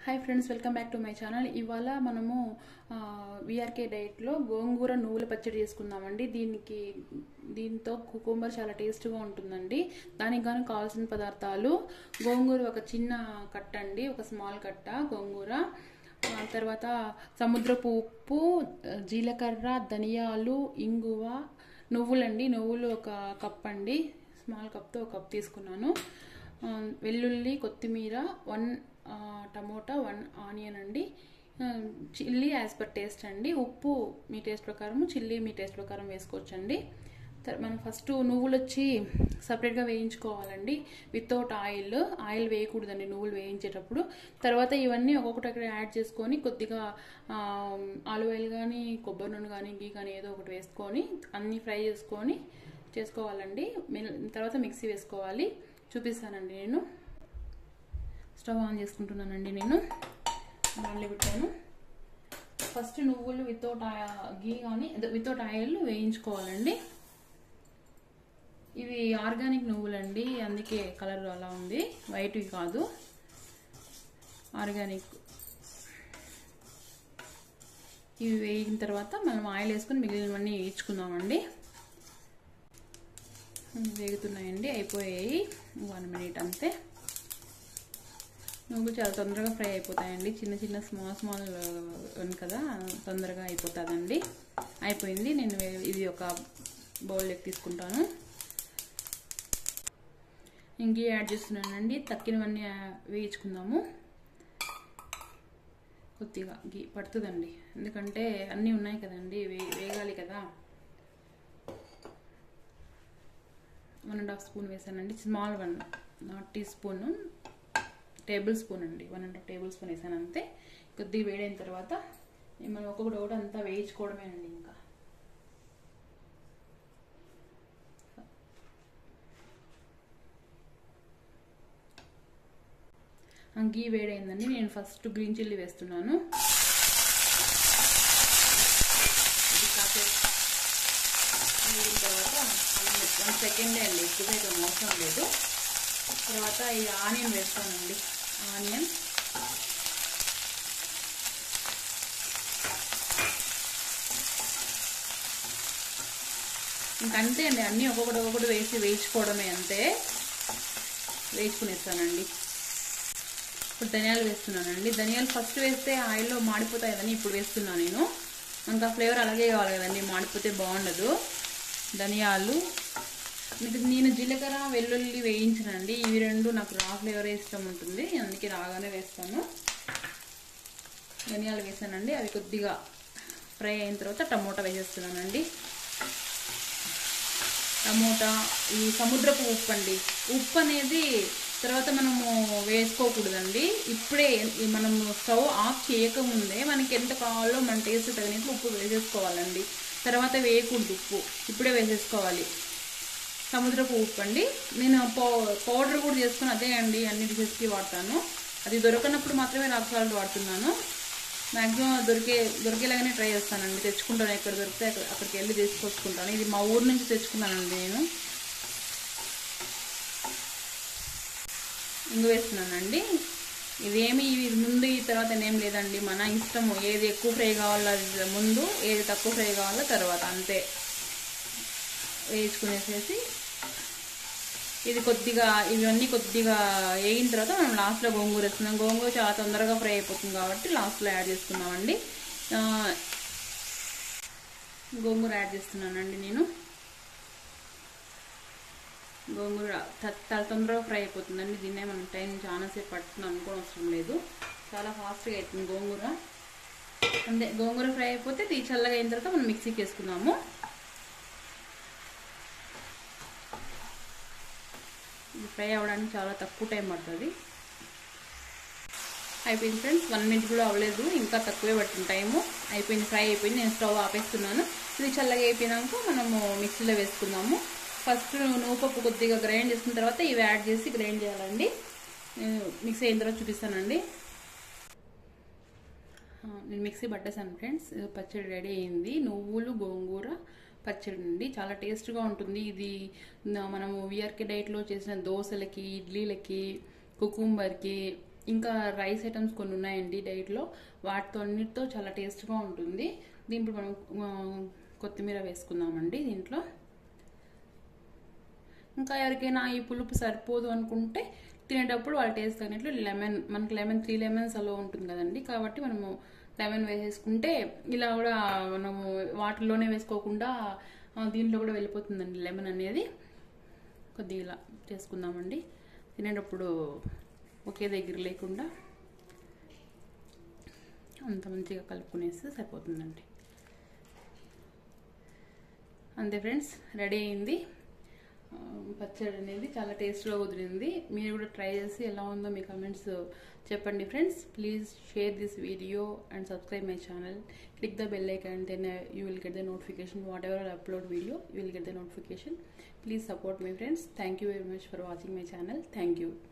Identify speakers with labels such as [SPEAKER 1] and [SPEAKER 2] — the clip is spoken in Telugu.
[SPEAKER 1] hi friends welcome back to my channel ఇవాళ మనము విఆర్కే డైట్లో గోంగూర నువ్వుల పచ్చడి చేసుకుందామండి దీనికి దీంతో కుకుంబర్ చాలా టేస్ట్గా ఉంటుందండి దానికి గాను కావాల్సిన పదార్థాలు గోంగూర ఒక చిన్న కట్ట అండి ఒక స్మాల్ కట్ట గోంగూర ఆ, తర్వాత సముద్రపు ఉప్పు జీలకర్ర ధనియాలు ఇంగువ నువ్వులండి నువ్వులు ఒక కప్ అండి స్మాల్ కప్తో ఒక కప్ తీసుకున్నాను ఆ, వెల్లుల్లి కొత్తిమీర వన్ ఆ, టమోటా వన్ ఆనియన్ అండి ఆ, చిల్లీ యాజ్ పర్ టేస్ట్ అండి ఉప్పు మీ టేస్ట్ ప్రకారం చిల్లీ మీ టేస్ట్ ప్రకారం వేసుకోవచ్చండి తర్- మనం ఫస్ట్ నువ్వులు వచ్చి సపరేట్గా వేయించుకోవాలండి వితౌట్ ఆయిల్ ఆయిల్ వేయకూడదండి నువ్వులు వేయించేటప్పుడు తర్వాత ఇవన్నీ ఒక్కొక్కటి అక్కడ యాడ్ చేసుకొని కొద్దిగా ఆ, ఆలివ్ ఆయిల్ కానీ కొబ్బరి నూనె కానీ గీ కానీ ఏదో ఒకటి వేసుకొని అన్నీ ఫ్రై చేసుకొని చేసుకోవాలండి మిల్- తర్వాత మిక్సీ వేసుకోవాలి చూపిస్తానండి నేను స్టవ్ ఆన్ చేసుకుంటున్నానండి నేను బాండ్లీ పెట్టాను ఫస్ట్ నువ్వులు వితౌట్ గీ కానీ వితౌట్ ఆయిల్ వేయించుకోవాలండి ఇవి ఆర్గానిక్ నువ్వులండి అందుకే కలర్ అలా ఉంది వైట్వి కాదు ఆర్గానిక్ ఇవి వేగిన తర్వాత మనం ఆయిల్ వేసుకొని మిగిలినవన్నీ వేయించుకుందామండి వేగుతున్నాయండి అయిపోయాయి వన్ మినిట్ అంతే నువ్వులు చాలా తొందరగా ఫ్రై అయిపోతాయండి చిన్న చిన్న స్మాల్ స్మాల్ ఉంది కదా తొందరగా అయిపోతుందండి అయిపోయింది నేను వే- ఇది ఒక బౌల్లోకి తీసుకుంటాను ఇంకే యాడ్ చేస్తున్నానండి తక్కినవన్నీ ఆ- వేయించుకుందాము కొద్దిగా గీ పడుతుందండి ఎందుకంటే అన్నీ ఉన్నాయి కదండి వే వేగాలి కదా వన్ అండ్ హాఫ్ స్పూన్ వేసానండి small one not teaspoon tablespoon అండి one and half tablespoon వేసాను అంతే కొద్దిగా వేడైన తర్వాత మనం ఒక్కొక్కటి ఒకటి అంతా వేయించుకోవడమే అండి ఇంకా ఆ గీ వేడైందండి నేను ఫస్ట్ గ్రీన్ చిల్లీ వేస్తున్నాను ఇది కాసేపు వేగిన తర్వాత వన్ సెకండే అండి ఎక్కువైతే అవసరం లేదు తర్వాత ఈ ఆనియన్ వేస్తానండి ఆనియన్ ఇంకంతే అండి అన్నీ ఒక్కొక్కటి ఒక్కొక్కటి వేసి వేయించుకోవడమే అంతే వేసుకునేస్తానండి ఇప్పుడు ధనియాలు వేస్తున్నానండి ధనియాలు ఫస్ట్ వేస్తే ఆయిల్లో మాడిపోతాయి కదండి ఇప్పుడు వేస్తున్నాను నేను ఇంకా ఫ్లేవర్ అలాగే కావాలి కదండి మాడిపోతే బాగుండదు ధనియాలు మీకు నేను జీలకర్ర వెల్లుల్లి వేయించనండి ఇవి రెండు నాకు రా ఫ్లేవర్ ఇష్టం ఉంటుంది అందుకే రాగానే వేస్తాను ధనియాలు వేసానండి అవి కొద్దిగా ఫ్రై అయిన తర్వాత టమోటా వేసేస్తున్నానండి టమోటా ఈ సముద్రపు ఉప్పు అండి ఉప్పు అనేది తర్వాత మనము వేసుకోకూడదండి ఇప్పుడే ఈ మనం స్టవ్ ఆఫ్ చేయకముందే మనకి ఎంత కావాలో మన టేస్ట్ తగినట్లు ఉప్పు వేసేసుకోవాలండి తర్వాత వేయకూడదు ఉప్పు ఇప్పుడే వేసేసుకోవాలి సముద్రపు ఉప్పు అండి నేను పౌ పౌడర్ కూడా చేసుకుని అదే అండి అన్ని డిషెస్కి వాడతాను అది దొరకనప్పుడు మాత్రమే రాక్ సాల్ట్ వాడుతున్నాను మ్యాక్సిమం దొరికే దొరికేలాగానే ట్రై చేస్తానండి తెచ్చుకుంటాను ఎక్కడ దొరికితే అక్కడ అక్కడికి వెళ్ళి తీసుకొచ్చుకుంటాను ఇది మా ఊరు నుంచి తెచ్చుకున్నానండి నేను ఇంగు వేస్తున్నానండి ఇవేమి ఇవి ముందు ఈ తర్వాత ఏం లేదండి మన ఇష్టము ఏది ఎక్కువ ఫ్రై కావాలో అది ముందు ఏది తక్కువ ఫ్రై కావాలో తర్వాత అంతే వేయించుకునేసేసి ఇది కొద్దిగా ఇవన్నీ కొద్దిగా వేగిన తర్వాత మనం లాస్ట్లో గోంగూర వేస్తున్నాం గోంగూర చాలా తొందరగా ఫ్రై అయిపోతుంది కాబట్టి లాస్ట్లో యాడ్ చేసుకున్నామండి ఆ, గోంగూర యాడ్ చేస్తున్నానండి నేను గోంగూర త- చాలా తొందరగా ఫ్రై అయిపోతుందండి దీన్నే మనం టైం చాలాసేపు పడుతుంది అనుకోని అవసరం లేదు చాలా ఫాస్ట్గా అవుతుంది గోంగూర అంతే గోంగూర ఫ్రై అయిపోతే ఇది చల్లగా అయిన తర్వాత మనం మిక్సీకి వేసుకుందాము ఇది ఫ్రై అవ్వడానికి చాలా తక్కువ టైం పడుతుంది అయిపోయింది ఫ్రెండ్స్ వన్ మినిట్ కూడా అవ్వలేదు ఇంకా తక్కువే పట్టింది టైము అయిపోయింది ఫ్రై అయిపోయింది నేను స్టవ్ ఆపేస్తున్నాను ఇది చల్లగా అయిపోయినాక మనము మిక్సీలో వేసుకుందాము ఫస్ట్ నూపప్పు కొద్దిగా గ్రైండ్ చేసుకున్న తర్వాత ఇవి యాడ్ చేసి గ్రైండ్ చేయాలండి నేను మిక్సీ అయిన తర్వాత చూపిస్తానండి ఆ, నేను మిక్సీ పట్టేసాను ఫ్రెండ్స్ ఇది పచ్చడి రెడీ అయింది నువ్వులు గోంగూర పచ్చడి అండి చాలా టేస్ట్గా ఉంటుంది ఇది నా- మనము విఆర్కే డైట్లో చేసిన దోశలకి ఇడ్లీలకి కుకుంబర్కి ఇంకా రైస్ ఐటమ్స్ కొన్ని ఉన్నాయండి డైట్లో వాటితో అన్నిటితో చాలా టేస్ట్గా ఉంటుంది దీంట్లో మనం ఆ, కొత్తిమీర వేసుకుందామండి దీంట్లో ఇంకా ఎవరికైనా ఈ పులుపు సరిపోదు అనుకుంటే తినేటప్పుడు వాళ్ళ టేస్ట్ తగినట్లు లెమన్ మనకి లెమన్ త్రీ లెమన్స్ అలా ఉంటుంది కదండి కాబట్టి మనము లెమన్ వేసేసుకుంటే ఇలా కూడా మనము వాటర్లోనే వేసుకోకుండా ఆ, దీంట్లో కూడా వెళ్ళిపోతుందండి లెమన్ అనేది కొద్దిగా ఇలా చేసుకుందామండి తినేటప్పుడు ఒకే దగ్గర లేకుండా అంత మంచిగా కలుపుకునేస్తే సరిపోతుందండి అంతే ఫ్రెండ్స్ రెడీ అయింది ఆ, పచ్చడి అనేది చాలా టేస్ట్గా కుదిరింది మీరు కూడా ట్రై చేసి ఎలా ఉందో మీ కమెంట్స్ చెప్పండి friends please share this video and subscribe my channel click the bell icon then you will get the notification whatever I upload video you will get the notification please support my friends thank you very much for watching my channel thank you